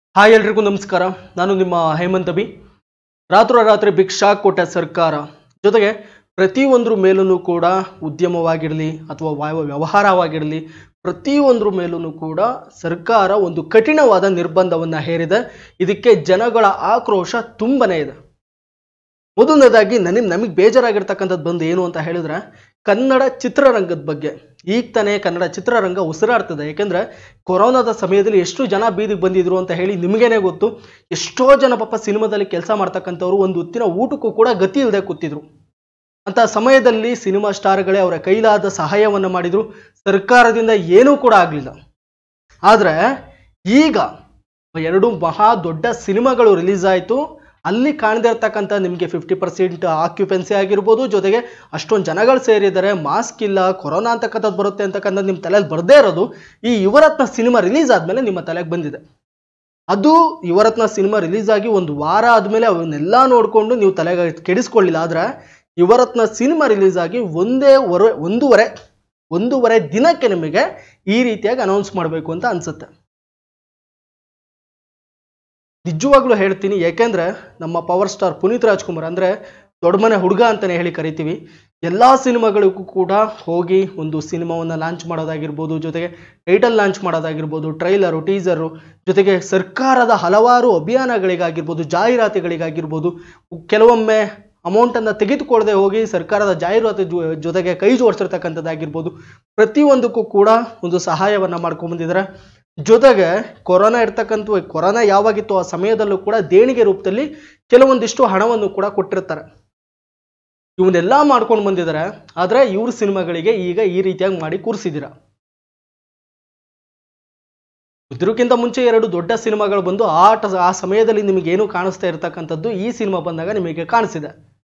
hi ಎಲ್ರಿಗೂ ನಮಸ್ಕಾರ ನಾನು ನಿಮ್ಮ ಹೇಮಂತ್ ಅಭಿ ರಾತ್ರೋರಾತ್ರಿ ಬಿಗ್ ಶಾಕ್ ಕೊಟ್ಟ ಸರ್ಕಾರ ಜೊತೆಗೆ ಪ್ರತಿಯೊಂದ್ರ ಮೇಲೂ ಕೂಡ ಉದ್ಯಮವಾಗಿರಲಿ ಅಥವಾ ವ್ಯವ- ವ್ಯವಹಾರವಾಗಿರಲಿ ಪ್ರತಿಯೊಂದ್ರ ಮೇಲೂ ಕೂಡ ಸರ್ಕಾರ ಒಂದು ಕಠಿಣವಾದ ನಿರ್ಬಂಧವನ್ನು ಹೇರಿದೆ ಇದಕ್ಕೆ ಜನಗಳ ಆಕ್ರೋಶ ತುಂಬನೇ ಇದೆ ಮೊದಲನೇದಾಗಿ ನನಗೆ ನಮಗೆ ಬೇಜಾರಾಗಿರ್ತಕ್ಕಂಥದ್ದು ಬಂದು ಏನು ಅಂತ ಹೇಳಿದ್ರೆ ಕನ್ನಡ ಚಿತ್ರರಂಗದ ಬಗ್ಗೆ ಈಗ ತಾನೇ ಕನ್ನಡ ಚಿತ್ರರಂಗ ಉಸಿರಾಡ್ತದೆ ಯಾಕೆಂದ್ರೆ ಕೊರೋನಾದ ಸಮಯದಲ್ಲಿ ಎಷ್ಟು ಜನ ಬೀದಿಗೆ ಬಂದಿದ್ರು ಅಂತ ಹೇಳಿ ನಿಮಗೇನೆ ಗೊತ್ತು ಎಷ್ಟೋ ಜನ ಪಾಪ ಸಿನಿಮಾದಲ್ಲಿ ಕೆಲಸ ಮಾಡ್ತಕ್ಕಂಥವ್ರು ಒಂದು ಹೊತ್ತಿನ ಊಟಕ್ಕೂ ಕೂಡ ಗತಿ ಇಲ್ಲದೆ ಕೂತಿದ್ರು ಅಂತ ಸಮಯದಲ್ಲಿ ಸಿನಿಮಾ ಸ್ಟಾರ್ಗಳೇ ಅವರ ಕೈಲಾದ ಸಹಾಯವನ್ನು ಮಾಡಿದ್ರು ಸರ್ಕಾರದಿಂದ ಏನೂ ಕೂಡ ಆಗಲಿಲ್ಲ ಆದರೆ ಈಗ ಎರಡು ಮಹಾ ದೊಡ್ಡ ಸಿನಿಮಾಗಳು ರಿಲೀಸ್ ಆಯಿತು ಅಲ್ಲಿ ಕಾಣದೇ ಇರ್ತಕ್ಕಂಥ ನಿಮಗೆ ಫಿಫ್ಟಿ ಪರ್ಸೆಂಟ್ ಆಕ್ಯುಪೆನ್ಸಿ ಆಗಿರ್ಬೋದು ಜೊತೆಗೆ ಅಷ್ಟೊಂದು ಜನಗಳು ಸೇರಿದ್ದಾರೆ ಮಾಸ್ಕ್ ಇಲ್ಲ ಕೊರೋನಾ ಅಂತಕ್ಕಂಥದ್ದು ಬರುತ್ತೆ ಅಂತಕ್ಕಂಥದ್ದು ನಿಮ್ಮ ತಲೆಯಲ್ಲಿ ಬರದೇ ಇರೋದು ಈ ಯುವರತ್ನ ಸಿನಿಮಾ ರಿಲೀಸ್ ಆದಮೇಲೆ ನಿಮ್ಮ ತಲೆಗೆ ಬಂದಿದೆ ಅದು ಯುವರತ್ನ ಸಿನಿಮಾ ರಿಲೀಸ್ ಆಗಿ ಒಂದು ವಾರ ಆದಮೇಲೆ ಅವನ್ನೆಲ್ಲ ನೋಡಿಕೊಂಡು ನೀವು ತಲೆಗೆ ಕೆಡಿಸ್ಕೊಳ್ಳಿಲ್ಲ ಆದರೆ ಯುವರತ್ನ ಸಿನಿಮಾ ರಿಲೀಸ್ ಆಗಿ ಒಂದೇ ವರೆ ಒಂದೂವರೆ ಒಂದೂವರೆ ದಿನಕ್ಕೆ ನಿಮಗೆ ಈ ರೀತಿಯಾಗಿ ಅನೌನ್ಸ್ ಮಾಡಬೇಕು ಅಂತ ಅನ್ಸುತ್ತೆ ನಿಜವಾಗ್ಲೂ ಹೇಳ್ತೀನಿ ಯಾಕೆಂದ್ರೆ ನಮ್ಮ ಪವರ್ ಸ್ಟಾರ್ ಪುನೀತ್ ರಾಜ್ಕುಮಾರ್ ಅಂದ್ರೆ ದೊಡ್ಡಮನೆ ಹುಡುಗ ಅಂತಾನೆ ಹೇಳಿ ಕರಿತೀವಿ ಎಲ್ಲ ಸಿನಿಮಾಗಳಿಗೂ ಕೂಡ ಹೋಗಿ ಒಂದು ಸಿನಿಮಾವನ್ನು ಲಾಂಚ್ ಮಾಡೋದಾಗಿರ್ಬೋದು ಜೊತೆಗೆ ಟೈಟಲ್ ಲಾಂಚ್ ಮಾಡೋದಾಗಿರ್ಬೋದು ಟ್ರೈಲರು ಟೀಸರು ಜೊತೆಗೆ ಸರ್ಕಾರದ ಹಲವಾರು ಅಭಿಯಾನಗಳಿಗಾಗಿರ್ಬೋದು ಜಾಹೀರಾತುಗಳಿಗಾಗಿರ್ಬೋದು ಕೆಲವೊಮ್ಮೆ ಅಮೌಂಟನ್ನು ತೆಗೆದುಕೊಳ್ಳದೆ ಹೋಗಿ ಸರ್ಕಾರದ ಜಾಹೀರಾತು ಜೊ- ಜೊತೆಗೆ ಕೈ ಜೋಡಿಸಿರ್ತಕ್ಕಂಥದ್ದಾಗಿರ್ಬೋದು ಪ್ರತಿಯೊಂದಕ್ಕೂ ಕೂಡ ಒಂದು ಸಹಾಯವನ್ನು ಮಾಡ್ಕೊಂಡ್ಬಂದಿದ್ದಾರೆ ಜೊತೆಗೆ ಕೊರೋನಾ ಇರ್ತಕ್ಕಂಥ ಕೊರೋನಾ ಯಾವಾಗಿತ್ತು ಆ ಸಮಯದಲ್ಲೂ ಕೂಡ ದೇಣಿಗೆ ರೂಪದಲ್ಲಿ ಕೆಲವೊಂದಿಷ್ಟು ಹಣವನ್ನು ಕೂಡ ಕೊಟ್ಟಿರ್ತಾರೆ ಇವನ್ನೆಲ್ಲ ಮಾಡ್ಕೊಂಡು ಬಂದಿದ್ದಾರೆ ಆದರೆ ಇವ್ರ ಸಿನಿಮಾಗಳಿಗೆ ಈಗ ಈ ರೀತಿಯಾಗಿ ಮಾಡಿ ಕೂರಿಸಿದ್ದೀರ ಇದಕ್ಕಿಂತ ಮುಂಚೆ ಎರಡು ದೊಡ್ಡ ಸಿನಿಮಾಗಳು ಬಂದು ಆ ಟ- ಆ ಸಮಯದಲ್ಲಿ ನಿಮಗೆ ಏನು ಕಾಣಿಸ್ತಾ ಇರ್ತಕ್ಕಂಥದ್ದು ಈ ಸಿನಿಮಾ ಬಂದಾಗ ನಿಮಗೆ ಕಾಣಿಸಿದೆ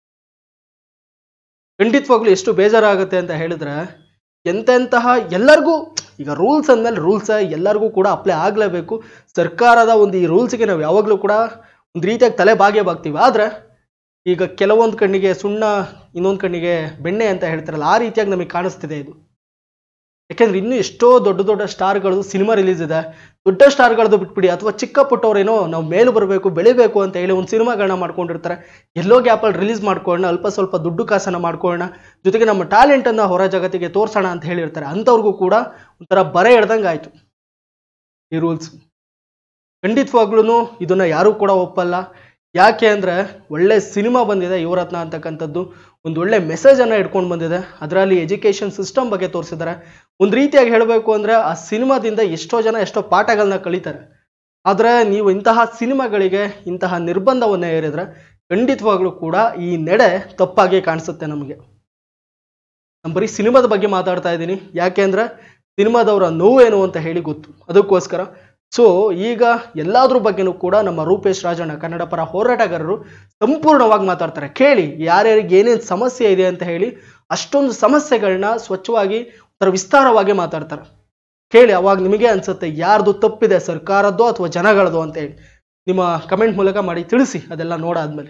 ಖಂಡಿತವಾಗ್ಲೂ ಎಷ್ಟು ಬೇಜಾರಾಗುತ್ತೆ ಅಂತ ಹೇಳಿದ್ರೆ ಎಂತೆಂತಹ ಎಲ್ಲರಿಗೂ ಈಗ ರೂಲ್ಸ್ ಅಂದಮೇಲೆ ರೂಲ್ಸ್ ಎಲ್ಲರಿಗೂ ಕೂಡ ಅಪ್ಲೈ ಆಗಲೇಬೇಕು ಸರ್ಕಾರದ ಒಂದು ಈ ರೂಲ್ಸ್ಗೆ ನಾವು ಯಾವಾಗಲೂ ಕೂಡ ಒಂದು ರೀತಿಯಾಗಿ ತಲೆ ಬಾಗೇ ಬಾಗ್ತೀವಿ ಆದರೆ ಈಗ ಕೆಲವೊಂದು ಕಣ್ಣಿಗೆ ಸುಣ್ಣ ಇನ್ನೊಂದು ಕಣ್ಣಿಗೆ ಬೆಣ್ಣೆ ಅಂತ ಹೇಳ್ತಾರಲ್ಲ ಆ ರೀತಿಯಾಗಿ ನಮಗೆ ಕಾಣಿಸ್ತಿದೆ ಇದು ಯಾಕೆಂದ್ರೆ ಇನ್ನೂ ಎಷ್ಟೋ ದೊಡ್ಡ ದೊಡ್ಡ ಸ್ಟಾರ್ಗಳು ಸಿನಿಮಾ ರಿಲೀಸ್ ಇದೆ ದೊಡ್ಡ ಸ್ಟಾರ್ಗಳದ್ದು ಬಿಟ್ಬಿಡಿ ಅಥವಾ ಚಿಕ್ಕ ಪುಟ್ಟವ್ರೇನೋ ನಾವು ಮೇಲು ಬರಬೇಕು ಬೆಳಿಬೇಕು ಅಂತ ಹೇಳಿ ಒಂದು ಸಿನಿಮಾಗಳನ್ನ ಮಾಡ್ಕೊಂಡಿರ್ತಾರೆ ಎಲ್ಲೋ ಗ್ಯಾಪಲ್ಲಿ ರಿಲೀಸ್ ಮಾಡ್ಕೊಳ್ಳೋಣ ಅಲ್ಪ ಸ್ವಲ್ಪ ದುಡ್ಡು ಕಾಸನ್ನು ಮಾಡ್ಕೊಳ್ಳೋಣ ಜೊತೆಗೆ ನಮ್ಮ ಟ್ಯಾಲೆಂಟನ್ನು ಹೊರ ಜಗತ್ತಿಗೆ ತೋರಿಸೋಣ ಅಂತ ಹೇಳಿರ್ತಾರೆ ಅಂಥವ್ರಿಗೂ ಕೂಡ ಒಂಥರ ಬರೆ ಹಿಡ್ದಂಗೆ ಆಯಿತು ಈ ರೂಲ್ಸ್ ಖಂಡಿತವಾಗ್ಲೂ ಇದನ್ನ ಯಾರೂ ಕೂಡ ಒಪ್ಪಲ್ಲ ಯಾಕೆ ಅಂದರೆ ಒಳ್ಳೆ ಸಿನಿಮಾ ಬಂದಿದೆ ಯುವರತ್ನ ಅಂತಕ್ಕಂಥದ್ದು ಒಂದು ಒಳ್ಳೆ ಮೆಸೇಜನ್ನು ಇಟ್ಕೊಂಡು ಬಂದಿದೆ ಅದರಲ್ಲಿ ಎಜುಕೇಷನ್ ಸಿಸ್ಟಮ್ ಬಗ್ಗೆ ತೋರಿಸಿದ್ದಾರೆ ಒಂದು ರೀತಿಯಾಗಿ ಹೇಳಬೇಕು ಅಂದರೆ ಆ ಸಿನಿಮಾದಿಂದ ಎಷ್ಟೋ ಜನ ಎಷ್ಟೋ ಪಾಠಗಳನ್ನ ಕಲಿತಾರೆ ಆದರೆ ನೀವು ಇಂತಹ ಸಿನಿಮಾಗಳಿಗೆ ಇಂತಹ ನಿರ್ಬಂಧವನ್ನು ಹೇರಿದ್ರೆ ಖಂಡಿತವಾಗ್ಲೂ ಕೂಡ ಈ ನಡೆ ತಪ್ಪಾಗಿ ಕಾಣಿಸುತ್ತೆ ನಮಗೆ ನಾನು ಬರೀ ಸಿನಿಮಾದ ಬಗ್ಗೆ ಮಾತಾಡ್ತಾ ಇದ್ದೀನಿ ಯಾಕೆ ಅಂದರೆ ಸಿನಿಮಾದವರ ನೋವೇನು ಅಂತ ಹೇಳಿ ಗೊತ್ತು ಅದಕ್ಕೋಸ್ಕರ ಸೊ ಈಗ ಎಲ್ಲಾದ್ರ ಬಗ್ಗೆನೂ ಕೂಡ ನಮ್ಮ ರೂಪೇಶ್ ರಾಜಣ್ಣ ಕನ್ನಡ ಪರ ಹೋರಾಟಗಾರರು ಸಂಪೂರ್ಣವಾಗಿ ಮಾತಾಡ್ತಾರೆ ಕೇಳಿ ಯಾರ್ಯಾರಿಗೆ ಏನೇನು ಸಮಸ್ಯೆ ಇದೆ ಅಂತ ಹೇಳಿ ಅಷ್ಟೊಂದು ಸಮಸ್ಯೆಗಳನ್ನ ಸ್ವಚ್ಛವಾಗಿ ಒಂಥರ ವಿಸ್ತಾರವಾಗಿ ಮಾತಾಡ್ತಾರೆ ಕೇಳಿ ಅವಾಗ ನಿಮಗೆ ಅನ್ಸುತ್ತೆ ಯಾರ್ದು ತಪ್ಪಿದೆ ಸರ್ಕಾರದ್ದು ಅಥವಾ ಜನಗಳದ್ದು ಅಂತ ಹೇಳಿ ನಿಮ್ಮ ಕಮೆಂಟ್ ಮೂಲಕ ಮಾಡಿ ತಿಳಿಸಿ ಅದೆಲ್ಲ ನೋಡಾದ್ಮೇಲೆ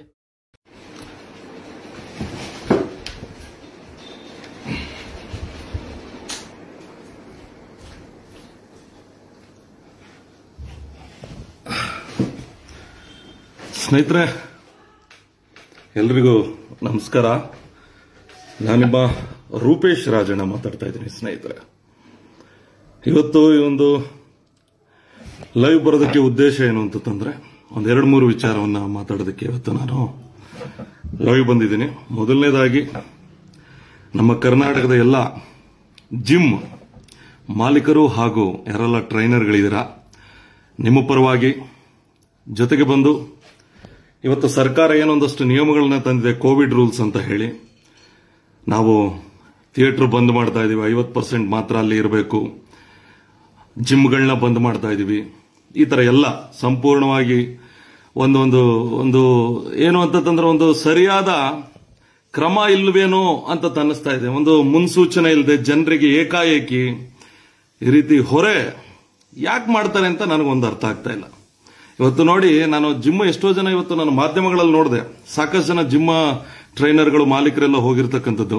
ಸ್ನೇಹಿತರೆ ಎಲ್ರಿಗೂ ನಮಸ್ಕಾರ ನಾನಿಮ್ಮ ರೂಪೇಶ್ ರಾಜಣ್ಣ ಮಾತಾಡ್ತಾ ಇದ್ದೀನಿ ಸ್ನೇಹಿತರೆ ಇವತ್ತು ಈ ಒಂದು ಲೈವ್ ಬರೋದಕ್ಕೆ ಉದ್ದೇಶ ಏನು ಅಂತಂದ್ರೆ ಒಂದ್ ಎರಡು ಮೂರು ವಿಚಾರವನ್ನ ಮಾತಾಡೋದಕ್ಕೆ ಇವತ್ತು ನಾನು ಲೈವ್ ಬಂದಿದ್ದೀನಿ ಮೊದಲನೇದಾಗಿ ನಮ್ಮ ಕರ್ನಾಟಕದ ಎಲ್ಲ ಜಿಮ್ ಮಾಲೀಕರು ಹಾಗೂ ಯಾರೆಲ್ಲ ಟ್ರೈನರ್ಗಳಿದ್ದೀರಾ ನಿಮ್ಮ ಪರವಾಗಿ ಜೊತೆಗೆ ಬಂದು ಇವತ್ತು ಸರ್ಕಾರ ಏನೊಂದಷ್ಟು ನಿಯಮಗಳನ್ನ ತಂದಿದೆ ಕೋವಿಡ್ ರೂಲ್ಸ್ ಅಂತ ಹೇಳಿ ನಾವು ಥಿಯೇಟರ್ ಬಂದ್ ಮಾಡ್ತಾ ಇದೀವಿ ಐವತ್ತು ಪರ್ಸೆಂಟ್ ಮಾತ್ರ ಅಲ್ಲಿ ಇರಬೇಕು ಜಿಮ್ಗಳನ್ನ ಬಂದ್ ಮಾಡ್ತಾ ಇದೀವಿ ಈ ತರ ಎಲ್ಲ ಸಂಪೂರ್ಣವಾಗಿ ಒಂದೊಂದು ಒಂದು ಏನು ಅಂತಂದ್ರೆ ಒಂದು ಸರಿಯಾದ ಕ್ರಮ ಇಲ್ವೇನೋ ಅಂತ ಅನ್ನಿಸ್ತಾ ಇದೆ ಒಂದು ಮುನ್ಸೂಚನೆ ಇಲ್ಲದೆ ಜನರಿಗೆ ಏಕಾಏಕಿ ಈ ರೀತಿ ಹೊರೆ ಯಾಕೆ ಮಾಡ್ತಾರೆ ಅಂತ ನನಗೊಂದು ಅರ್ಥ ಆಗ್ತಾ ಇಲ್ಲ ಇವತ್ತು ನೋಡಿ ನಾನು ಜಿಮ್ ಎಷ್ಟೋ ಜನ ಇವತ್ತು ನಾನು ಮಾಧ್ಯಮಗಳಲ್ಲಿ ನೋಡಿದೆ ಸಾಕಷ್ಟು ಜನ ಜಿಮ್ ಟ್ರೈನರ್ಗಳು ಮಾಲೀಕರೆಲ್ಲ ಹೋಗಿರ್ತಕ್ಕಂಥದ್ದು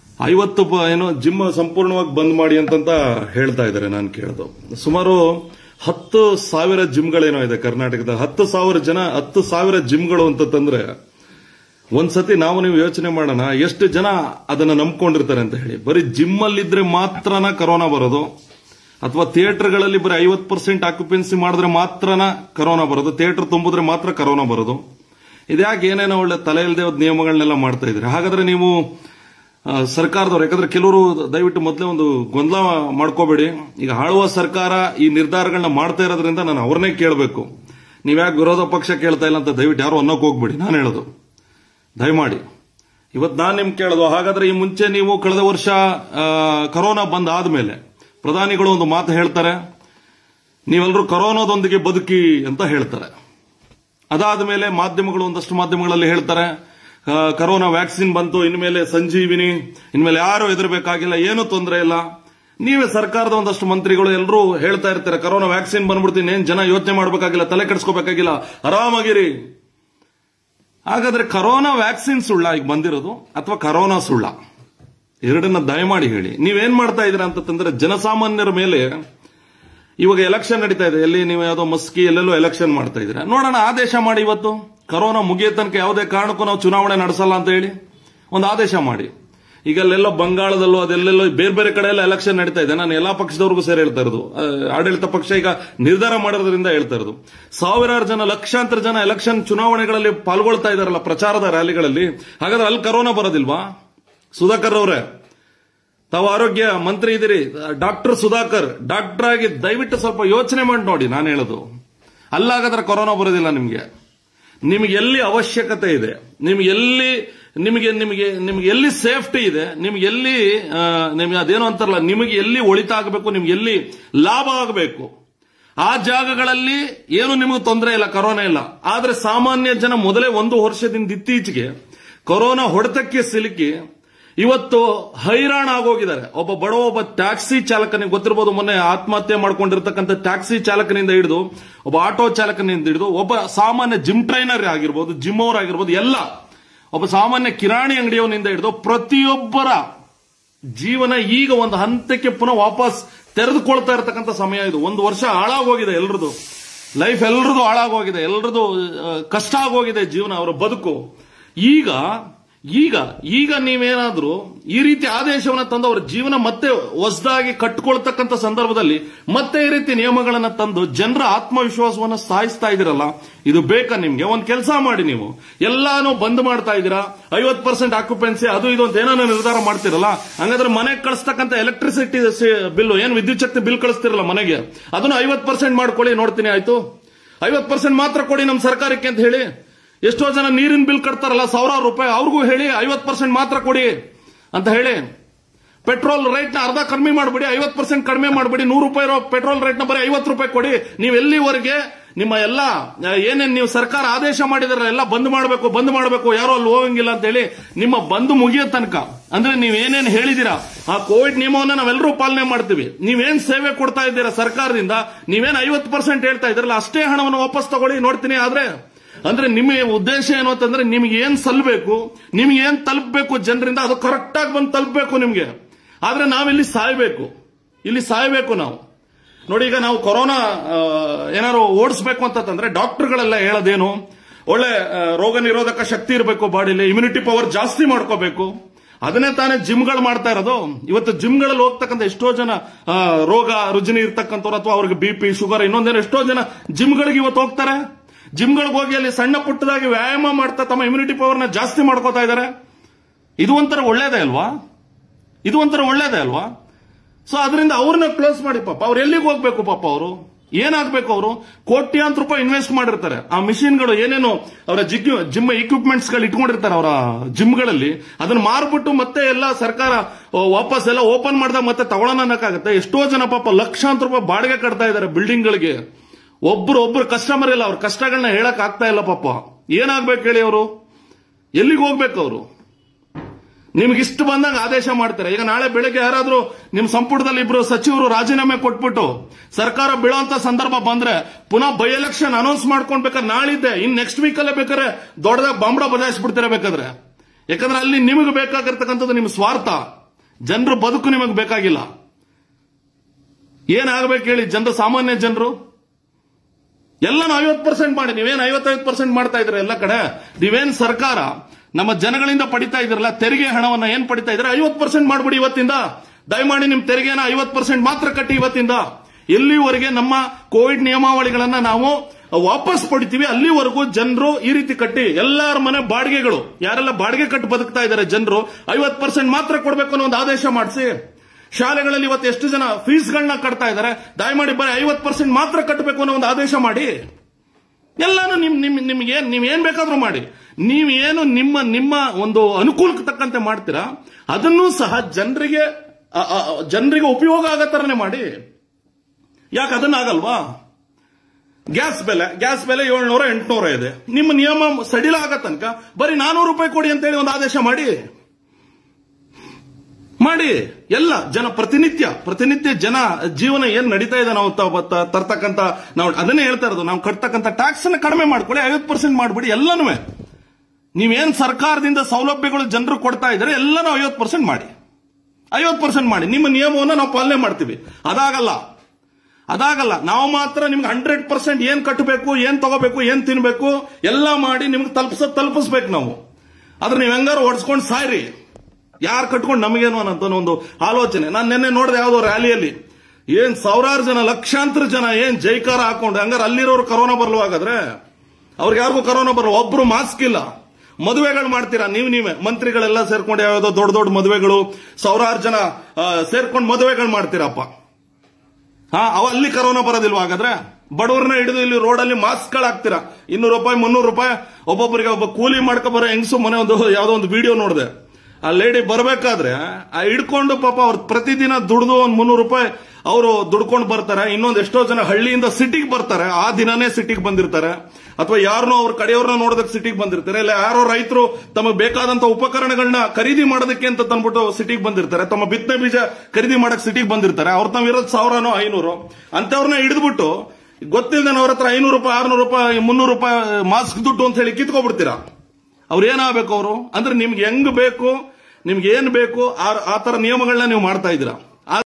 ಐವತ್ತು ಪ- ಏನೋ ಜಿಮ್ ಸಂಪೂರ್ಣವಾಗಿ ಬಂದ್ ಮಾಡಿ ಅಂತಂತ ಹೇಳ್ತಾ ಇದ್ದಾರೆ ನಾನು ಕೇಳ್ದು ಸುಮಾರು ಹತ್ತು ಸಾವಿರ ಜಿಮ್ಗಳೇನೋ ಇದೆ ಕರ್ನಾಟಕದ ಹತ್ತು ಸಾವಿರ ಜನ ಹತ್ತು ಸಾವಿರ ಜಿಮ್ಗಳು ಅಂತಂದ್ರೆ ಒಂದ್ಸತಿ ನಾವು ನೀವು ಯೋಚನೆ ಮಾಡೋಣ ಎಷ್ಟು ಜನ ಅದನ್ನ ನಂಬ್ಕೊಂಡಿರ್ತಾರೆ ಅಂತ ಹೇಳಿ ಬರೀ ಜಿಮ್ ಅಲ್ಲಿ ಇದ್ರೆ ಮಾತ್ರನ ಕರೋನಾ ಬರೋದು ಅಥವಾ ಥಿಯೇಟರ್ಗಳಲ್ಲಿ ಬರೀ ಐವತ್ ಪರ್ಸೆಂಟ್ ಆಕ್ಯುಪೆನ್ಸಿ ಮಾಡಿದ್ರೆ ಮಾತ್ರನ ಕರೋನಾ ಬರೋದು ಥಿಯೇಟರ್ ತುಂಬಿದ್ರೆ ಮಾತ್ರ ಕರೋನಾ ಬರೋದು ಇದ್ಯಾಕೆ ಏನೇನೋ ಒಳ್ಳೆ ತಲೆ ಇಲ್ಲದೆ ನಿಯಮಗಳನ್ನೆಲ್ಲ ಮಾಡ್ತಾ ಇದ್ರೆ ಹಾಗಾದ್ರೆ ನೀವು ಆ, ಸರ್ಕಾರದವ್ರು ಯಾಕಂದ್ರೆ ಕೆಲವರು ದಯವಿಟ್ಟು ಮೊದಲೇ ಒಂದು ಗೊಂದಲ ಮಾಡ್ಕೋಬೇಡಿ ಈಗ ಆಳುವ ಸರ್ಕಾರ ಈ ನಿರ್ಧಾರಗಳನ್ನ ಮಾಡ್ತಾ ಇರೋದ್ರಿಂದ ನಾನು ಅವ್ರನ್ನೇ ಕೇಳಬೇಕು ನೀವ್ಯಾಕೆ ವಿರೋಧ ಪಕ್ಷ ಕೇಳ್ತಾ ಇಲ್ಲ ಅಂತ ದಯವಿಟ್ಟು ಯಾರು ಅನ್ನೋಕೆ ಹೋಗ್ಬೇಡಿ ನಾನು ಹೇಳೋದು ದಯಮಾಡಿ ಇವತ್ತು ನಾನು ನಿಮ್ಗೆ ಕೇಳೋದು ಹಾಗಾದ್ರೆ ಈ ಮುಂಚೆ ನೀವು ಕಳೆದ ವರ್ಷ ಆ, ಕರೋನಾ ಬಂದ್ ಆದ್ಮೇಲೆ ಪ್ರಧಾನಿಗಳು ಒಂದು ಮಾತು ಹೇಳ್ತಾರೆ ನೀವೆಲ್ಲರೂ ಕರೋನಾದೊಂದಿಗೆ ಬದುಕಿ ಅಂತ ಹೇಳ್ತಾರೆ ಅದಾದ ಮೇಲೆ ಮಾಧ್ಯಮಗಳು ಒಂದಷ್ಟು ಮಾಧ್ಯಮಗಳಲ್ಲಿ ಹೇಳ್ತಾರೆ ಆ, ಕರೋನಾ ವ್ಯಾಕ್ಸಿನ್ ಬಂತು ಇನ್ಮೇಲೆ ಸಂಜೀವಿನಿ ಇನ್ಮೇಲೆ ಯಾರು ಹೆದರ್ಬೇಕಾಗಿಲ್ಲ ಏನು ತೊಂದರೆ ಇಲ್ಲ ನೀವೇ ಸರ್ಕಾರದ ಒಂದಷ್ಟು ಮಂತ್ರಿಗಳು ಎಲ್ಲರೂ ಹೇಳ್ತಾ ಇರ್ತಾರೆ ಕರೋನಾ ವ್ಯಾಕ್ಸಿನ್ ಬಂದ್ಬಿಡ್ತೀನಿ ಏನ್ ಜನ ಯೋಚನೆ ಮಾಡಬೇಕಾಗಿಲ್ಲ ತಲೆ ಕೆಡಿಸ್ಕೋಬೇಕಾಗಿಲ್ಲ ಆರಾಮಾಗಿರಿ ಹಾಗಾದ್ರೆ ಕರೋನಾ ವ್ಯಾಕ್ಸಿನ್ ಸುಳ್ಳ ಈಗ ಬಂದಿರೋದು ಅಥವಾ ಕರೋನಾ ಸುಳ್ಳ ಎರಡನ್ನ ದಯಮಾಡಿ ಹೇಳಿ ನೀವೇನ್ ಮಾಡ್ತಾ ಇದೀರ ಅಂತಂದ್ರೆ ಜನಸಾಮಾನ್ಯರ ಮೇಲೆ ಇವಾಗ ಎಲೆಕ್ಷನ್ ನಡೀತಾ ಇದೆ ಎಲ್ಲಿ ನೀವು ಯಾವುದೋ ಮಸ್ಕಿ ಎಲ್ಲೆಲ್ಲೋ ಎಲೆಕ್ಷನ್ ಮಾಡ್ತಾ ಇದ್ದೀರಾ ನೋಡೋಣ ಆದೇಶ ಮಾಡಿ ಇವತ್ತು ಕರೋನಾ ಮುಗಿಯ ತನಕ ಯಾವುದೇ ಕಾರಣಕ್ಕೂ ನಾವು ಚುನಾವಣೆ ನಡೆಸಲ್ಲ ಅಂತ ಹೇಳಿ ಒಂದು ಆದೇಶ ಮಾಡಿ ಈಗ ಅಲ್ಲೆಲ್ಲೋ ಬಂಗಾಳದಲ್ಲೋ ಅದೆಲ್ಲೆಲ್ಲೋ ಬೇರೆ ಬೇರೆ ಕಡೆ ಎಲ್ಲ ಎಲೆಕ್ಷನ್ ನಡೀತಾ ಇದೆ ನಾನು ಎಲ್ಲಾ ಪಕ್ಷದವ್ರಿಗೂ ಸೇರಿ ಹೇಳ್ತಾ ಇರೋದು ಆ, ಆಡಳಿತ ಪಕ್ಷ ಈಗ ನಿರ್ಧಾರ ಮಾಡಿರೋದ್ರಿಂದ ಹೇಳ್ತಾ ಇರೋದು ಸಾವಿರಾರು ಜನ ಲಕ್ಷಾಂತರ ಜನ ಎಲೆಕ್ಷನ್ ಚುನಾವಣೆಗಳಲ್ಲಿ ಪಾಲ್ಗೊಳ್ತಾ ಇದಾರಲ್ಲ ಪ್ರಚಾರದ ರ್ಯಾಲಿಗಳಲ್ಲಿ ಹಾಗಾದ್ರೆ ಅಲ್ಲಿ ಕರೋನಾ ಬರೋದಿಲ್ವಾ ಸುಧಾಕರ್ ಅವರೇ ತಾವು ಆರೋಗ್ಯ ಮಂತ್ರಿ ಇದ್ದೀರಿ ಡಾಕ್ಟರ್ ಸುಧಾಕರ್ ಡಾಕ್ಟರ್ ಆಗಿ ದಯವಿಟ್ಟು ಸ್ವಲ್ಪ ಯೋಚನೆ ಮಾಡಿ ನೋಡಿ ನಾನು ಹೇಳೋದು ಅಲ್ಲಾಗಾದ್ರೆ ಕೊರೋನಾ ಬರೋದಿಲ್ಲ ನಿಮಗೆ ನಿಮಗೆ ಎಲ್ಲಿ ಅವಶ್ಯಕತೆ ಇದೆ ನಿಮ್ಗೆ ಎಲ್ಲಿ ನಿಮಗೆ ನಿಮಗೆ ನಿಮ್ಗೆ ಎಲ್ಲಿ ಸೇಫ್ಟಿ ಇದೆ ನಿಮ್ಗೆ ಎಲ್ಲಿ ಆ, ನಿಮ್ಗೆ ಅದೇನೋ ಅಂತಾರಲ್ಲ ನಿಮಗೆ ಎಲ್ಲಿ ಒಳಿತ ಆಗಬೇಕು ನಿಮ್ಗೆ ಎಲ್ಲಿ ಲಾಭ ಆಗಬೇಕು ಆ ಜಾಗಗಳಲ್ಲಿ ಏನು ನಿಮಗೆ ತೊಂದರೆ ಇಲ್ಲ ಕರೋನಾ ಇಲ್ಲ ಆದ್ರೆ ಸಾಮಾನ್ಯ ಜನ ಮೊದಲೇ ಒಂದು ವರ್ಷದಿಂದ ಇತ್ತೀಚೆಗೆ ಕೊರೋನಾ ಹೊಡೆತಕ್ಕೆ ಸಿಲುಕಿ ಇವತ್ತು ಹೈರಾಣ ಆಗೋಗಿದ್ದಾರೆ ಒಬ್ಬ ಬಡವ ಒಬ್ಬ ಟ್ಯಾಕ್ಸಿ ಚಾಲಕನಿಗೆ ಗೊತ್ತಿರಬಹುದು ಮೊನ್ನೆ ಆತ್ಮಹತ್ಯೆ ಮಾಡ್ಕೊಂಡಿರ್ತಕ್ಕಂಥ ಟ್ಯಾಕ್ಸಿ ಚಾಲಕನಿಂದ ಹಿಡಿದು ಒಬ್ಬ ಆಟೋ ಚಾಲಕನಿಂದ ಹಿಡಿದು ಒಬ್ಬ ಸಾಮಾನ್ಯ ಜಿಮ್ ಟ್ರೈನರ್ ಆಗಿರ್ಬೋದು ಜಿಮ್ ಅವ್ರ ಆಗಿರ್ಬೋದು ಎಲ್ಲ ಒಬ್ಬ ಸಾಮಾನ್ಯ ಕಿರಾಣಿ ಅಂಗಡಿಯವನಿಂದ ಹಿಡಿದು ಪ್ರತಿಯೊಬ್ಬರ ಜೀವನ ಈಗ ಒಂದು ಹಂತಕ್ಕೆ ಪುನಃ ವಾಪಸ್ ತೆರೆದುಕೊಳ್ತಾ ಇರತಕ್ಕಂಥ ಸಮಯ ಇದು ಒಂದು ವರ್ಷ ಹಾಳಾಗೋಗಿದೆ ಎಲ್ರದು ಲೈಫ್ ಎಲ್ರದು ಹಾಳಾಗೋಗಿದೆ ಎಲ್ರದು ಆ, ಕಷ್ಟ ಆಗೋಗಿದೆ ಜೀವನ ಅವರ ಬದುಕು ಈಗ ಈಗ ಈಗ ನೀವೇನಾದ್ರೂ ಈ ರೀತಿ ಆದೇಶವನ್ನ ತಂದು ಅವರ ಜೀವನ ಮತ್ತೆ ಹೊಸದಾಗಿ ಕಟ್ಕೊಳ್ತಕ್ಕಂಥ ಸಂದರ್ಭದಲ್ಲಿ ಮತ್ತೆ ಈ ರೀತಿ ನಿಯಮಗಳನ್ನ ತಂದು ಜನರ ಆತ್ಮವಿಶ್ವಾಸವನ್ನ ಸಾಯಿಸ್ತಾ ಇದ್ದೀರಲ್ಲ ಇದು ಬೇಕಾ ನಿಮ್ಗೆ ಒಂದ್ ಕೆಲಸ ಮಾಡಿ ನೀವು ಎಲ್ಲಾನು ಬಂದ್ ಮಾಡ್ತಾ ಇದ್ದೀರಾ ಐವತ್ ಪರ್ಸೆಂಟ್ ಆಕ್ಯುಪೆನ್ಸಿ ಅದು ಇದು ಅಂತ ಏನೋ ನಿರ್ಧಾರ ಮಾಡ್ತಿರಲ್ಲ ಹಂಗಾದ್ರೆ ಮನೆಗೆ ಕಳಿಸ್ತಕ್ಕಂಥ ಎಲೆಕ್ಟ್ರಿಸಿಟಿ ಬಿಲ್ ಏನ್ ವಿದ್ಯುತ್ ಶಕ್ತಿ ಬಿಲ್ ಕಳಿಸ್ತಿರಲ್ಲ ಮನೆಗೆ ಅದನ್ನು ಐವತ್ ಪರ್ಸೆಂಟ್ ಮಾಡ್ಕೊಳ್ಳಿ ನೋಡ್ತೀನಿ ಆಯ್ತು ಐವತ್ ಪರ್ಸೆಂಟ್ ಮಾತ್ರ ಕೊಡಿ ನಮ್ಮ ಸರ್ಕಾರಕ್ಕೆ ಅಂತ ಹೇಳಿ ಎಷ್ಟೋ ಜನ ನೀರಿನ ಬಿಲ್ ಕಟ್ತಾರಲ್ಲ ಸಾವಿರಾರು ರೂಪಾಯಿ ಅವ್ರಿಗೂ ಹೇಳಿ ಐವತ್ ಪರ್ಸೆಂಟ್ ಮಾತ್ರ ಕೊಡಿ ಅಂತ ಹೇಳಿ ಪೆಟ್ರೋಲ್ ರೇಟ್ ನ ಅರ್ಧ ಕಡಿಮೆ ಮಾಡಬೇಡಿ ಐವತ್ ಪರ್ಸೆಂಟ್ ಕಡಿಮೆ ಮಾಡಬೇಡಿ ನೂರು ರೂಪಾಯಿ ಇರೋ ಪೆಟ್ರೋಲ್ ರೇಟ್ ನ ಬರೀ ಐವತ್ತು ರೂಪಾಯಿ ಕೊಡಿ ನೀವು ಎಲ್ಲಿವರೆಗೆ ನಿಮ್ಮ ಎಲ್ಲ ಆ, ಏನೇನ್ ನೀವು ಸರ್ಕಾರ ಆದೇಶ ಮಾಡಿದಾರಲ್ಲ ಎಲ್ಲ ಬಂದ್ ಮಾಡಬೇಕು ಬಂದ್ ಮಾಡಬೇಕು ಯಾರು ಅಲ್ಲಿ ಹೋಗಂಗಿಲ್ಲ ಅಂತ ಹೇಳಿ ನಿಮ್ಮ ಬಂದ್ ಮುಗಿಯೋ ತನಕ ಅಂದ್ರೆ ನೀವ್ ಏನೇನ್ ಹೇಳಿದೀರಾ ಆ ಕೋವಿಡ್ ನಿಯಮವನ್ನ ನಾವೆಲ್ಲರೂ ಪಾಲನೆ ಮಾಡ್ತೀವಿ ನೀವೇನ್ ಸೇವೆ ಕೊಡ್ತಾ ಇದ್ದೀರಾ ಸರ್ಕಾರದಿಂದ ನೀವೇನ್ ಐವತ್ತು ಪರ್ಸೆಂಟ್ ಹೇಳ್ತಾ ಇದ್ದೀರಲ್ಲ ಅಷ್ಟೇ ಹಣವನ್ನು ವಾಪಸ್ ತಗೊಳ್ಳಿ ನೋಡ್ತೀನಿ ಆದ್ರೆ ಅಂದ್ರೆ ನಿಮ್ಮ ಉದ್ದೇಶ ಏನು ಅಂತಂದ್ರೆ ನಿಮ್ಗೆ ಏನ್ ಸಲ್ಬೇಕು ನಿಮ್ಗೆ ಏನ್ ತಲುಪಬೇಕು ಜನರಿಂದ ಅದು ಕರೆಕ್ಟ್ ಆಗಿ ಬಂದು ತಲುಪಬೇಕು ನಿಮ್ಗೆ ಆದ್ರೆ ನಾವಿಲ್ಲಿ ಸಾಯ್ಬೇಕು ಇಲ್ಲಿ ಸಾಯ್ಬೇಕು ನಾವು ನೋಡಿ ಈಗ ನಾವು ಕೊರೋನಾ ಆ, ಏನಾದ್ರು ಓಡಿಸ್ಬೇಕು ಅಂತಂದ್ರೆ ಡಾಕ್ಟರ್ಗಳೆಲ್ಲ ಹೇಳೋದೇನು ಒಳ್ಳೆ ಆ, ರೋಗ ನಿರೋಧಕ ಶಕ್ತಿ ಇರಬೇಕು ಬಾಡಿಲಿ ಇಮ್ಯುನಿಟಿ ಪವರ್ ಜಾಸ್ತಿ ಮಾಡ್ಕೋಬೇಕು ಅದನ್ನೇ ತಾನೇ ಜಿಮ್ಗಳು ಮಾಡ್ತಾ ಇರೋದು ಇವತ್ತು ಜಿಮ್ಗಳಲ್ಲಿ ಹೋಗ್ತಕ್ಕಂಥ ಎಷ್ಟೋ ಜನ ಆ, ರೋಗ ರುಜಿನಿ ಇರ್ತಕ್ಕಂಥವ್ರು ಅಥವಾ ಅವ್ರಿಗೆ ಬಿ ಪಿ ಶುಗರ್ ಇನ್ನೊಂದೇನೋ ಎಷ್ಟೋ ಜನ ಜಿಮ್ಗಳಿಗೆ ಇವತ್ತು ಹೋಗ್ತಾರೆ ಜಿಮ್ಗಳಿಗೆ ಹೋಗಿ ಅಲ್ಲಿ ಸಣ್ಣ ಪುಟ್ಟದಾಗಿ ವ್ಯಾಯಾಮ ಮಾಡ್ತಾ ತಮ್ಮ ಇಮ್ಯುನಿಟಿ ಪವರ್ನ ಜಾಸ್ತಿ ಮಾಡ್ಕೋತಾ ಇದ್ದಾರೆ ಇದು ಒಂಥರ ಒಳ್ಳೇದೇ ಅಲ್ವಾ ಇದು ಒಂಥರ ಒಳ್ಳೇದೇ ಅಲ್ವಾ ಸೊ ಅದರಿಂದ ಅವ್ರನ್ನ ಕ್ಲೋಸ್ ಮಾಡಿ ಪಾಪ ಅವ್ರು ಎಲ್ಲಿಗೆ ಹೋಗ್ಬೇಕು ಪಾಪ ಅವರು ಏನಾಗ್ಬೇಕು ಅವರು ಕೋಟ್ಯಾಂತರ ರೂಪಾಯಿ ಇನ್ವೆಸ್ಟ್ ಮಾಡಿರ್ತಾರೆ ಆ ಮಿಷಿನ್ಗಳು ಏನೇನು ಅವರ ಜಿಮ್ ಇಕ್ವಿಪ್ಮೆಂಟ್ಸ್ ಗಳು ಇಟ್ಕೊಂಡಿರ್ತಾರೆ ಅವರ ಜಿಮ್ಗಳಲ್ಲಿ ಅದನ್ನ ಮಾರ್ಬಿಟ್ಟು ಮತ್ತೆ ಎಲ್ಲ ಸರ್ಕಾರ ಆ, ವಾಪಸ್ ಎಲ್ಲ ಓಪನ್ ಮಾಡಿದಾಗ ಮತ್ತೆ ತಗೊಳ್ಳೋಣ ಅನ್ನಕ್ಕಾಗತ್ತೆ ಎಷ್ಟೋ ಜನ ಪಾಪ ಲಕ್ಷಾಂತರ ರೂಪಾಯಿ ಬಾಡಿಗೆ ಕಟ್ತಾ ಇದ್ದಾರೆ ಬಿಲ್ಡಿಂಗ್ ಗಳಿಗೆ ಒಬ್ರು ಒಬ್ರು ಕಸ್ಟಮರ್ ಇಲ್ಲ ಅವ್ರ ಕಷ್ಟಗಳನ್ನ ಹೇಳಕ್ ಆಗ್ತಾ ಇಲ್ಲ ಪಾಪ ಏನಾಗ್ಬೇಕು ಹೇಳಿ ಅವರು ಎಲ್ಲಿಗೆ ಹೋಗ್ಬೇಕು ಅವರು ನಿಮ್ಗೆ ಇಷ್ಟು ಬಂದಾಗ ಆದೇಶ ಮಾಡ್ತಾರೆ ಈಗ ನಾಳೆ ಬೆಳಗ್ಗೆ ಯಾರಾದ್ರೂ ನಿಮ್ ಸಂಪುಟದಲ್ಲಿ ಇಬ್ರು ಸಚಿವರು ರಾಜೀನಾಮೆ ಕೊಟ್ಬಿಟ್ಟು ಸರ್ಕಾರ ಬೀಳೋಂತ ಸಂದರ್ಭ ಬಂದ್ರೆ ಪುನಃ ಬೈ ಎಲೆಕ್ಷನ್ ಅನೌನ್ಸ್ ಮಾಡ್ಕೊಂಡ್ಬೇಕಾದ್ರೆ ನಾಳಿದ್ದೆ ಇನ್ ನೆಕ್ಸ್ಟ್ ವೀಕ್ ಅಲ್ಲೇ ಬೇಕಾದ್ರೆ ದೊಡ್ಡದಾಗ ಬಾಂಬಡ ಬದಲಾಯಿಸ್ಬಿಡ್ತಾರೆ ಬೇಕಾದ್ರೆ ಯಾಕಂದ್ರೆ ಅಲ್ಲಿ ನಿಮಗೆ ಬೇಕಾಗಿರ್ತಕ್ಕಂಥದ್ದು ನಿಮ್ಮ ಸ್ವಾರ್ಥ ಜನರ ಬದುಕು ನಿಮಗೆ ಬೇಕಾಗಿಲ್ಲ ಏನಾಗಬೇಕು ಹೇಳಿ ಜನರು ಸಾಮಾನ್ಯ ಜನರು ಎಲ್ಲಾನು ಐವತ್ತು ಪರ್ಸೆಂಟ್ ಮಾಡಿ ನೀವೇನ್ ಐವತ್ತೈದು ಪರ್ಸೆಂಟ್ ಮಾಡ್ತಾ ಇದ್ರಿ ಎಲ್ಲ ಕಡೆ ನೀವೇನ್ ಸರ್ಕಾರ ನಮ್ಮ ಜನಗಳಿಂದ ಪಡಿತಾ ಇದ್ರಲ್ಲ ತೆರಿಗೆ ಹಣವನ್ನ ಏನ್ ಪಡಿತಾ ಇದ್ರೆ ಐವತ್ತು ಪರ್ಸೆಂಟ್ ಮಾಡ್ಬಿಡಿ ಇವತ್ತಿಂದ ದಯಮಾಡಿ ನಿಮ್ ತೆರಿಗೆನ ಐವತ್ತು ಪರ್ಸೆಂಟ್ ಮಾತ್ರ ಕಟ್ಟಿ ಇವತ್ತಿಂದ ಎಲ್ಲಿವರೆಗೆ ನಮ್ಮ ಕೋವಿಡ್ ನಿಯಮಾವಳಿಗಳನ್ನ ನಾವು ವಾಪಸ್ ಪಡಿತೀವಿ ಅಲ್ಲಿವರೆಗೂ ಜನರು ಈ ರೀತಿ ಕಟ್ಟಿ ಎಲ್ಲರ ಮನೆ ಬಾಡಿಗೆಗಳು ಯಾರೆಲ್ಲ ಬಾಡಿಗೆ ಕಟ್ಟಿ ಬದುಕ್ತಾ ಇದ್ದಾರೆ ಜನರು ಐವತ್ತು ಪರ್ಸೆಂಟ್ ಮಾತ್ರ ಕೊಡಬೇಕು ಅನ್ನೋ ಒಂದು ಆದೇಶ ಮಾಡಿಸಿ ಶಾಲೆಗಳಲ್ಲಿ ಇವತ್ತು ಎಷ್ಟು ಜನ ಫೀಸ್ಗಳನ್ನ ಕಟ್ತಾ ಇದ್ದಾರೆ ದಯಮಾಡಿ ಬರೀ ಐವತ್ತು ಪರ್ಸೆಂಟ್ ಮಾತ್ರ ಕಟ್ಟಬೇಕು ಅನ್ನೋ ಒಂದು ಆದೇಶ ಮಾಡಿ ಎಲ್ಲಾನು ನಿಮ್ ನಿಮ್ ನಿಮ್ಗೆ ನೀವ್ ಏನ್ ಬೇಕಾದ್ರೂ ಮಾಡಿ ನೀವೇನು ನಿಮ್ಮ ನಿಮ್ಮ ಒಂದು ಅನುಕೂಲಕ್ಕೆ ತಕ್ಕಂತೆ ಮಾಡ್ತೀರಾ ಅದನ್ನೂ ಸಹ ಜನರಿಗೆ ಜನರಿಗೆ ಉಪಯೋಗ ಆಗೋ ತರನೇ ಮಾಡಿ ಯಾಕೆ ಅದನ್ನಾಗಲ್ವಾ ಗ್ಯಾಸ್ ಬೆಲೆ ಗ್ಯಾಸ್ ಬೆಲೆ ಏಳ್ನೂರ ಎಂಟುನೂರ ಇದೆ ನಿಮ್ಮ ನಿಯಮ ಸಡಿಲ ಆಗ ತನಕ ಬರೀ ನಾನೂರು ರೂಪಾಯಿ ಕೊಡಿ ಅಂತೇಳಿ ಒಂದು ಆದೇಶ ಮಾಡಿ ಮಾಡಿ ಎಲ್ಲ ಜನ ಪ್ರತಿನಿತ್ಯ ಪ್ರತಿನಿತ್ಯ ಜನ ಜೀವನ ಏನ್ ನಡೀತಾ ಇದೆ ನಾವು ತ- ತ- ತರ್ತಕ್ಕಂತ ನಾವು ಅದನ್ನೇ ಹೇಳ್ತಾ ಇರೋದು ನಾವು ಕಟ್ತಕ್ಕಂತ ಟ್ಯಾಕ್ಸ್ ಅನ್ನ ಕಡಿಮೆ ಮಾಡ್ಕೊಳ್ಳಿ ಐವತ್ತು ಪರ್ಸೆಂಟ್ ಮಾಡ್ಬಿಡಿ ಎಲ್ಲನೂ ನೀವೇನ್ ಸರ್ಕಾರದಿಂದ ಸೌಲಭ್ಯಗಳು ಜನರು ಕೊಡ್ತಾ ಇದ್ದಾರೆ ಎಲ್ಲನೂ ಐವತ್ತು ಪರ್ಸೆಂಟ್ ಮಾಡಿ ಐವತ್ತು ಪರ್ಸೆಂಟ್ ಮಾಡಿ ನಿಮ್ಮ ನಿಯಮವನ್ನು ನಾವು ಪಾಲನೆ ಮಾಡ್ತೀವಿ ಅದಾಗಲ್ಲ ಅದಾಗಲ್ಲ ನಾವು ಮಾತ್ರ ನಿಮ್ಗೆ ಹಂಡ್ರೆಡ್ ಪರ್ಸೆಂಟ್ ಏನ್ ಕಟ್ಟಬೇಕು ಏನ್ ತಗೋಬೇಕು ಏನ್ ತಿನ್ಬೇಕು ಎಲ್ಲ ಮಾಡಿ ನಿಮ್ಗೆ ತಲುಪಿಸ ತಲುಪಿಸ್ಬೇಕು ನಾವು ಆದ್ರೆ ನೀವ್ ಹೆಂಗಾರು ಹೊಡ್ಸ್ಕೊಂಡು ಸಾಯ್ರಿ ಯಾರು ಕಟ್ಕೊಂಡು ನಮಗೇನು ಅನ್ನೋ ಒಂದು ಆಲೋಚನೆ ನಾನು ನಿನ್ನೆ ನೋಡಿದೆ ಯಾವ್ದೋ ರ್ಯಾಲಿಯಲ್ಲಿ ಏನ್ ಸಾವಿರಾರು ಜನ ಲಕ್ಷಾಂತರ ಜನ ಏನ್ ಜೈಕಾರ ಹಾಕೊಂಡು ಹಂಗಾರೆ ಅಲ್ಲಿರೋರು ಕರೋನಾ ಬರ್ಲವಾಗಾದ್ರೆ ಅವ್ರಿಗೆ ಯಾರಿಗೂ ಕರೋನಾ ಬರಲ್ಲ ಒಬ್ರು ಮಾಸ್ಕ್ ಇಲ್ಲ ಮದುವೆಗಳು ಮಾಡ್ತೀರಾ ನೀವು ನೀವೇ ಮಂತ್ರಿಗಳೆಲ್ಲ ಸೇರ್ಕೊಂಡು ಯಾವ್ದೋ ದೊಡ್ಡ ದೊಡ್ಡ ಮದುವೆಗಳು ಸಾವಿರಾರು ಜನ ಆ, ಸೇರ್ಕೊಂಡು ಮದುವೆಗಳು ಮಾಡ್ತೀರಪ್ಪ ಹಾ ಅವ ಅಲ್ಲಿ ಕರೋನಾ ಬರೋದಿಲ್ವಾ ಹಾಗಾದ್ರೆ ಬಡವ್ರನ್ನ ಹಿಡಿದು ಇಲ್ಲಿ ರೋಡಲ್ಲಿ ಮಾಸ್ಕ್ಗಳು ಹಾಕ್ತೀರಾ ಇನ್ನೂರು ರೂಪಾಯಿ ಮುನ್ನೂರು ರೂಪಾಯಿ ಒಬ್ಬೊಬ್ಬರಿಗೆ ಒಬ್ಬ ಕೂಲಿ ಮಾಡ್ಕೊ ಬರೋ ಹೆಂಗಸು ಮನೆ ಒಂದು ಯಾವ್ದೋ ಒಂದು ವಿಡಿಯೋ ನೋಡಿದೆ ಆ ಲೇಡಿ ಬರ್ಬೇಕಾದ್ರೆ ಆ ಹಿಡ್ಕೊಂಡು ಪಾಪ ಅವ್ರು ಪ್ರತಿದಿನ ದುಡ್ದು ಒಂದ್ ಮುನ್ನೂರು ರೂಪಾಯಿ ಅವರು ದುಡ್ಕೊಂಡು ಬರ್ತಾರೆ ಇನ್ನೊಂದು ಎಷ್ಟೋ ಜನ ಹಳ್ಳಿಯಿಂದ ಸಿಟಿಗೆ ಬರ್ತಾರೆ ಆ ದಿನನೇ ಸಿಟಿಗೆ ಬಂದಿರ್ತಾರೆ ಅಥವಾ ಯಾರನ್ನೋ ಅವ್ರ ಕಡೆಯವ್ರನ್ನ ನೋಡೋದಕ್ಕೆ ಸಿಟಿಗೆ ಬಂದಿರ್ತಾರೆ ಇಲ್ಲ ಯಾರೋ ರೈತರು ತಮಗೆ ಬೇಕಾದಂತ ಉಪಕರಣಗಳನ್ನ ಖರೀದಿ ಮಾಡೋದಕ್ಕೆ ಅಂತ ತಂದ್ಬಿಟ್ಟು ಸಿಟಿಗೆ ಬಂದಿರ್ತಾರೆ ತಮ್ಮ ಬಿತ್ತನೆ ಬೀಜ ಖರೀದಿ ಮಾಡಕ್ ಸಿಟಿಗೆ ಬಂದಿರ್ತಾರೆ ಅವ್ರ ತಾವ್ ಇರೋದು ಸಾವಿರನೋ ಐನೂರು ಅಂತವ್ರನ್ನ ಹಿಡಿದ್ಬಿಟ್ಟು ಗೊತ್ತಿಲ್ಲದೆ ಅವ್ರ ಹತ್ರ ಐನೂರು ರೂಪಾಯಿ ಆರ್ನೂರು ರೂಪಾಯಿ ಮುನ್ನೂರು ರೂಪಾಯಿ ಮಾಸ್ಕ್ ದುಡ್ಡು ಅಂತ ಹೇಳಿ ಕಿತ್ಕೊಬಿಡ್ತೀರಾ ಅವ್ರು ಏನಾಗಬೇಕು ಅವರು ಅಂದ್ರೆ ನಿಮ್ಗೆ ಹೆಂಗ್ ಬೇಕು ನಿಮ್ಗೆ ಏನ್ ಬೇಕು ಆ- ಆ ತರ ನಿಯಮಗಳನ್ನ ನೀವು ಮಾಡ್ತಾ ಇದ್ದೀರಾ